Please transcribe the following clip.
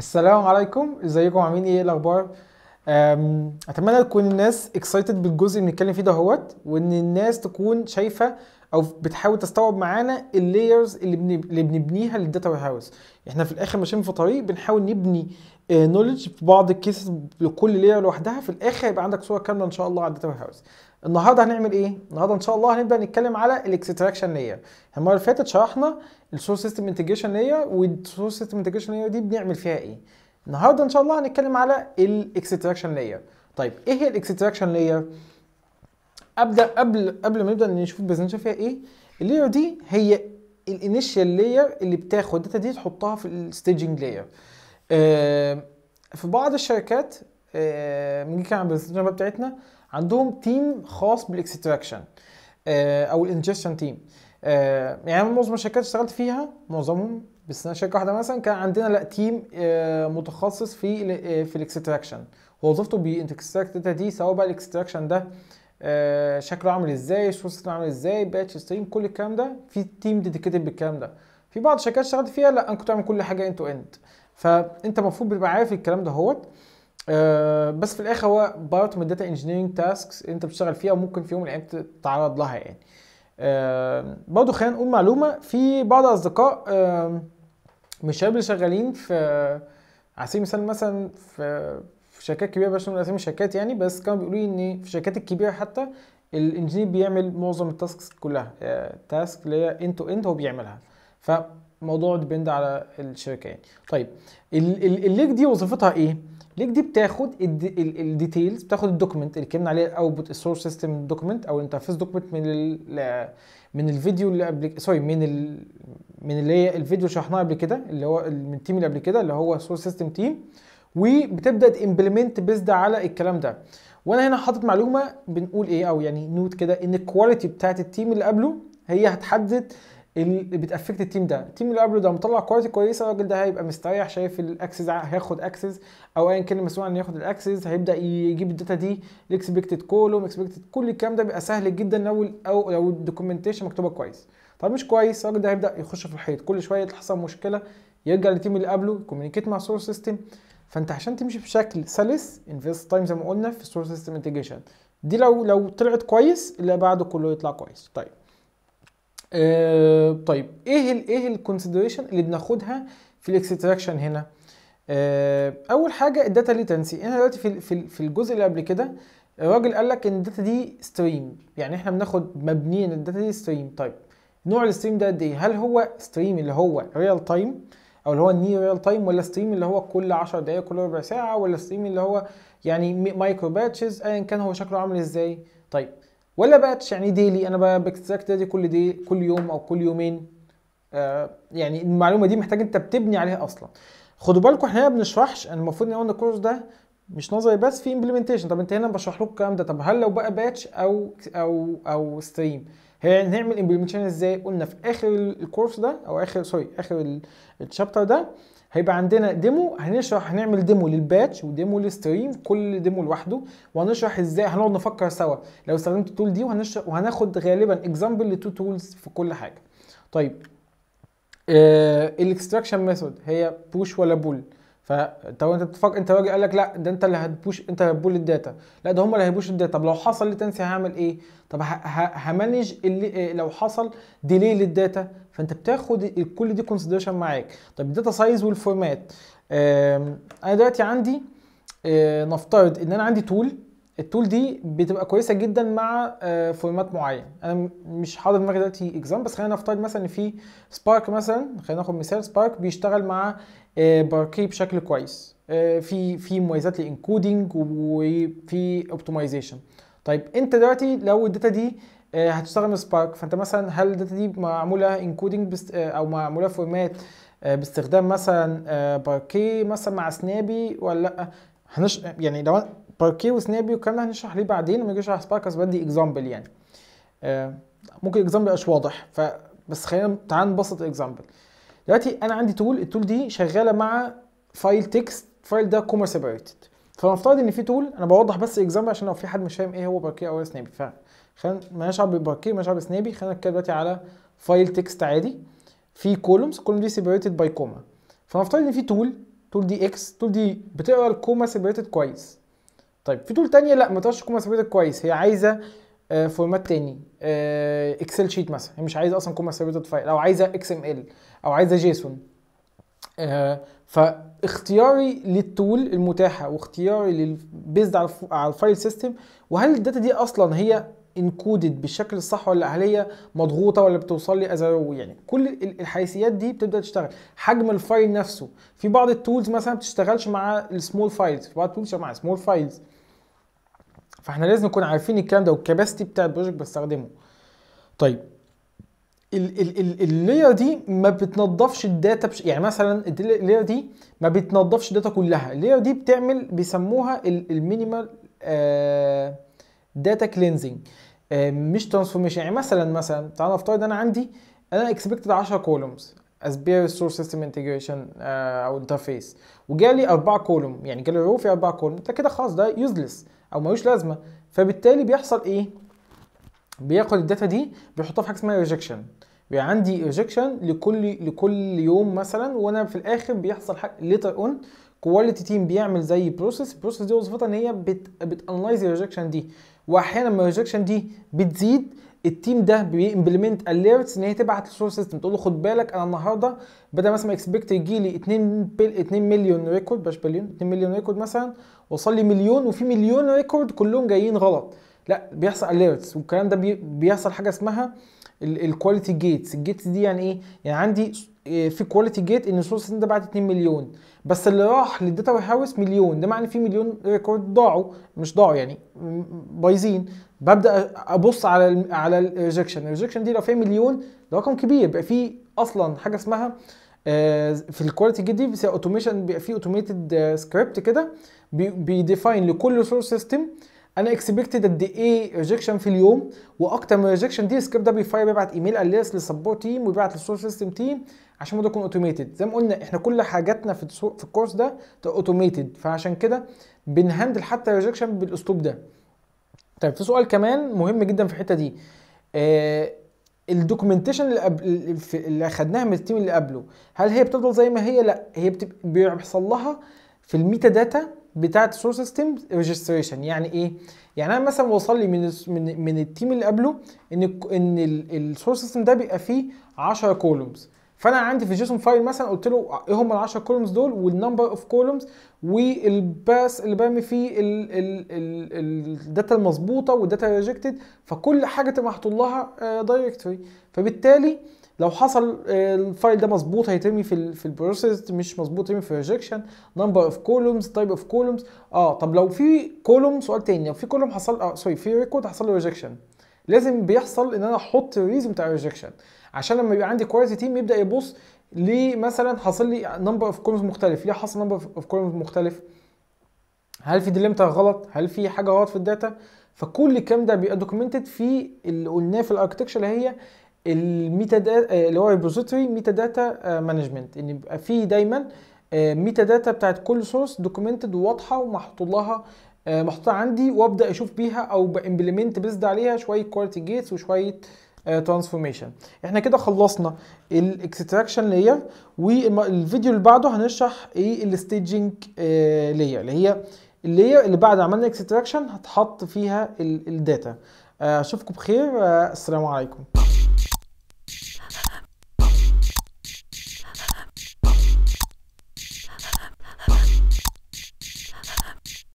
السلام عليكم ازيكم عاملين ايه الاخبار أم، اتمنى تكون الناس اكسايتد بالجزء اللي بنتكلم فيه دهوت وان الناس تكون شايفه او بتحاول تستوعب معانا اللايرز اللي بن- اللي بنبنيها للداتا وير هاوس احنا في الاخر ماشيين في طريق بنحاول نبني نولج في بعض الكيسز لكل لاير لوحدها في الاخر يبقى عندك صوره كامله ان شاء الله على الداتا وير هاوس النهارده هنعمل ايه النهارده ان شاء الله هنبدا نتكلم على الاكستراكشن لاير المره اللي فاتت شرحنا السورس سيستم انتجريشن لاير والسورس سيستم انتجريشن لاير دي بنعمل فيها ايه النهارده ان شاء الله هنتكلم على الاكستراكشن لاير طيب ايه هي الاكستراكشن لاير ابدا قبل قبل ما نبدا نشوف البرزنتيشن فيها ايه اللاير دي هي الانيشال لاير اللي بتاخد الداتا دي تحطها في الستaging لاير في بعض الشركات آه، بنيجي كده على البرزنتيشن بقى بتاعتنا عندهم تيم خاص بالاكستراكشن او الانجستشن تيم يعني معظم الشركات اللي اشتغلت فيها معظمهم بس انا شركه واحده مثلا كان عندنا لا تيم آه، متخصص في ال- آه، في الاكستراكشن وظيفته بيكستراكت الداتا دي سواء بقى الاكستراكشن ده آه، شكله عامل ازاي السورس عامل ازاي باتش ستريم كل الكلام ده في تيم ديديكيتد بالكلام ده في بعض الشركات اشتغلت فيها لا انا كنت بعمل كل حاجه انت تو اند فانت المفروض بتبقى عارف الكلام ده هوت آه، بس في الاخر هو بارت من الداتا انجينيرنج تاسكس انت بتشتغل فيها وممكن في يوم من الايام تتعرض لها يعني آه، برضه خلينا نقول معلومه في بعض الاصدقاء آه، من الشباب اللي شغالين في على سبيل المثال مثلا في في شركات كبيره باش نقول اسامي الشركات يعني بس كانوا بيقولوا لي ان في الشركات الكبيره حتى الانجينير بيعمل معظم التاسكس كلها تاسك اللي هي انت تو اند هو بيعملها فموضوع ديبند على الشركه يعني طيب ال- ال- الليك دي وظيفتها ايه؟ الليك دي بتاخد الديتيلز بتاخد الدوكيمنت اللي اتكلمنا عليه الاوتبوت السورس سيستم دوكيمنت او الانترفيس دوكيمنت من ال من الفيديو اللي قبل سوري من ال من اللي هي الفيديو اللي شرحناه قبل كده اللي هو من التيم اللي قبل كده اللي هو سورس سيستم تيم وبتبدا تمبلمنت بيزد على الكلام ده وانا هنا حاطط معلومه بنقول ايه او يعني نوت كده ان الكواليتي بتاعت التيم اللي قبله هي هتحدد اللي بتافكت التيم ده التيم اللي قبله ده مطلع كواليتي كويسه الراجل ده هيبقى مستريح شايف الاكسس هياخد اكسس او ايا كان المسؤول عن ياخد الاكسس هيبدا يجيب الداتا دي الاكسبكتد كولوم اكسبكتد كل الكلام ده بيبقى سهل جدا لو او لو الدوكيومنتيشن مكتوبه كويس طب مش كويس الراجل ده هيبدا يخش في الحيط كل شويه تحصل مشكله يرجع للتيم اللي قبله يكومينيكيت مع السورس سيستم فانت عشان تمشي بشكل سلس انفست تايم زي ما قلنا في السورس سيستم انتجريشن دي لو لو طلعت كويس اللي بعده كله يطلع كويس طيب آه طيب ايه ال ايه الكونسيدريشن اللي بناخدها في الاكستراكشن هنا آه اول حاجه الداتا ليتنسي انا دلوقتي في ال- في ال- في الجزء اللي قبل كده الراجل قال لك ان الداتا دي ستريم يعني احنا بناخد مبنيين الداتا دي ستريم طيب نوع الستريم ده قد ايه هل هو ستريم اللي هو ريال تايم او اللي هو النير ريال تايم ولا ستريم اللي هو كل 10 دقائق كل ربع ساعه ولا ستريم اللي هو يعني مي- مايكرو باتشز ايا كان هو شكله عامل ازاي طيب ولا باتش يعني ديلي انا بكستراكت دي كل دي كل يوم او كل يومين آه يعني المعلومه دي محتاج انت بتبني عليها اصلا خدوا بالكم احنا هنا ما بنشرحش أنا المفروض ان قلنا الكورس ده مش نظري بس في امبلمنتيشن طب انت هنا بشرح لكم الكلام ده طب هل لو بقى باتش او او او ستريم هنعمل امبلمنتيشن ازاي قلنا في اخر الكورس ده او اخر سوري اخر الشابتر ده هيبقى عندنا ديمو هنشرح هنعمل ديمو للباتش وديمو للستريم كل ديمو لوحده وهنشرح ازاي هنقعد نفكر سوا لو استخدمت التول دي وهنشرح وهناخد غالبا اكزامبل لتو تولز في كل حاجه طيب الاكستراكشن ميثود هي بوش ولا بول فانت انت بتفكر انت راجل قال لك لا ده انت اللي هتبوش انت هتبول الداتا لا ده هم اللي هيبوش الداتا طب لو حصل ليتنسي هعمل ايه طب ه- ه- همانج اللي لو حصل ديلي للداتا فانت بتاخد ال- كل دي كونسيدريشن معاك طب الداتا سايز والفورمات آم، انا دلوقتي عندي آه، نفترض ان انا عندي تول التول دي بتبقى كويسه جدا مع آه، فورمات معين انا م- مش حاضر دماغي دلوقتي اكزام بس خلينا نفترض مثلا ان في سبارك مثلا خلينا ناخد مثال سبارك بيشتغل مع آه، باركي بشكل كويس آه، في في مميزات للانكودنج وفي اوبتمايزيشن طيب انت دلوقتي لو الداتا دي آه، هتشتغل من سبارك فانت مثلا هل الداتا دي معموله انكودنج او معموله فورمات آه، باستخدام مثلا آه، باركي مثلا مع سنابي ولا لا هنش يعني لو أنا- باركي وسنابي والكلام ده هنشرح ليه بعدين لما نيجي نشرح سبارك بس بدي اكزامبل يعني آه، ممكن الاكزامبل ميبقاش واضح ف بس خلينا تعال نبسط الاكزامبل دلوقتي انا عندي تول التول دي شغاله مع فايل تكست الفايل ده كوما سيبريتد فنفترض ان في تول انا بوضح بس اكزامبل عشان لو في حد مش فاهم ايه هو باركي او سنابي فخلينا مالناش دعوه بباركي مالناش دعوه بسنابي خلينا نتكلم دلوقتي على فايل تكست عادي في كولومز الكولوم دي سيبريتد باي كوما فنفترض ان في تول تول دي اكس تول دي بتقرا الكوما سيبريتد كويس طيب في تول تانية لا ما تقراش الكوما سيبريتد كويس هي عايزه آه، فورمات تاني آه، اكسل شيت مثلا هي مش عايزه اصلا كوما سيبريتد فايل او عايزه اكس ام ال او عايزه جيسون آه، فاختياري للتول المتاحه واختياري بيزد على الف- على الفايل سيستم وهل الداتا دي اصلا هي انكودد بالشكل الصح ولا هل هي مضغوطه ولا بتوصل لي ازرو يعني كل ال- الحيثيات دي بتبدا تشتغل حجم الفايل نفسه في بعض التولز مثلا ما بتشتغلش مع السمول فايلز في بعض التولز بتشتغل مع سمول فايلز فاحنا لازم نكون عارفين الكلام ده والكباستي بتاع البروجكت بستخدمه طيب ال- ال- ال- اللاير دي ما بتنضفش الداتا بش... يعني مثلا الدل- اللاير دي ما بتنضفش الداتا كلها اللاير دي بتعمل بيسموها المينيمال داتا كلينزنج مش ترانسفورميشن يعني مثلا مثلا تعال نفترض انا عندي انا اكسبكتد 10 كولومز از بير سورس سيستم انتجريشن او انترفيس وجالي اربعه كولوم يعني جالي رو في اربعه كولوم ده كده خلاص ده يوزلس او ملوش لازمه فبالتالي بيحصل ايه؟ بياخد الداتا دي بيحطها في حاجه اسمها ريجكشن بيبقى عندي ريجكشن لكل لكل يوم مثلا وانا في الاخر بيحصل حاجه ليتر اون كواليتي تيم بيعمل زي بروسيس البروسيس دي وظيفتها ان هي بت بتانلايز الريجكشن دي واحيانا لما الريجكشن دي بتزيد التيم ده بيمبلمنت اليرتس ان هي تبعت للسورس سيستم تقول له خد بالك انا النهارده بدل مثلا اكسبكت يجي لي 2 بل 2 مليون ريكورد مش بليون 2 مليون ريكورد مثلا وصل لي مليون وفي مليون ريكورد كلهم جايين غلط لا بيحصل اليرتس والكلام ده بي- بيحصل حاجه اسمها الكواليتي جيتس الجيتس دي يعني ايه يعني عندي س- إيه في كواليتي جيت ان السورس ده بعت 2 مليون بس اللي راح للداتا وير هاوس مليون ده معنى في مليون ريكورد ضاعوا مش ضاعوا يعني م- بايظين ببدا ابص على ال على الريجكشن الريجكشن دي لو فيها مليون ده رقم كبير بقى في اصلا حاجه اسمها آه، في الكواليتي جيت دي بيبقى اوتوميشن بيبقى في اوتوميتد سكريبت كده بيديفاين لكل سورس سيستم انا اكسبكتد قد ايه ريجكشن في اليوم واكتر من ريجكشن دي السكريبت ده بيفاير بيبعت ايميل اليرس للسبورت تيم ويبعت للسورس سيستم تيم عشان الموضوع يكون اوتوميتد زي ما قلنا احنا كل حاجاتنا في السو- في الكورس ده اوتوميتد فعشان كده بنهندل حتى الريجكشن بالاسلوب ده طيب في سؤال كمان مهم جدا في الحته دي آه الدوكيومنتيشن اللي, قبل اللي اخدناها من التيم اللي قبله هل هي بتفضل زي ما هي لا هي بتبقى بيحصل لها في الميتا داتا بتاعه السورس سيستم ريجستريشن يعني ايه يعني انا مثلا وصل لي من الس- من من التيم اللي قبله ان الك- ان السورس سيستم ده بيبقى فيه 10 كولومز فانا عندي في جيسون فايل مثلا قلت له ايه هم ال 10 كولومز دول والنمبر اوف كولومز والباس اللي برمي فيه الداتا المظبوطه والداتا ريجكتد فكل حاجه تبقى محطوط لها دايركتوري فبالتالي لو حصل آه، الفايل ده مظبوط هيترمي في ال في البروسيس مش مظبوط يترمي في ريجكشن نمبر اوف كولومز تايب اوف كولومز اه طب لو في كولوم سؤال تاني لو في كولوم حصل اه سوري في ريكورد حصل له ريجكشن لازم بيحصل ان انا احط الريزون بتاع الريجكشن عشان لما يبقى عندي كواليتي تيم يبدا يبص ليه مثلا حاصل لي نمبر اوف كولومز مختلف ليه حصل نمبر اوف كولومز مختلف هل في ديليمتر غلط هل في حاجه غلط في الداتا فكل الكلام ده بيبقى دوكيومنتد في اللي قلناه في الاركتكشر اللي هي الميتا داتا اللي هو الريبوزيتوري ميتا داتا مانجمنت ان يبقى في دايما ميتا داتا بتاعت كل سورس دوكيومنتد وواضحه ومحطوط لها آه، محطوطه عندي وابدا اشوف بيها او بامبلمنت بيزد عليها شويه كواليتي جيتس وشويه ترانسفورميشن احنا كده خلصنا الاكستراكشن لاير والفيديو اللي بعده هنشرح ايه الستaging لاير اللي هي اللاير اللي بعد عملنا اكستراكشن هتحط فيها الداتا اشوفكم بخير آه، السلام عليكم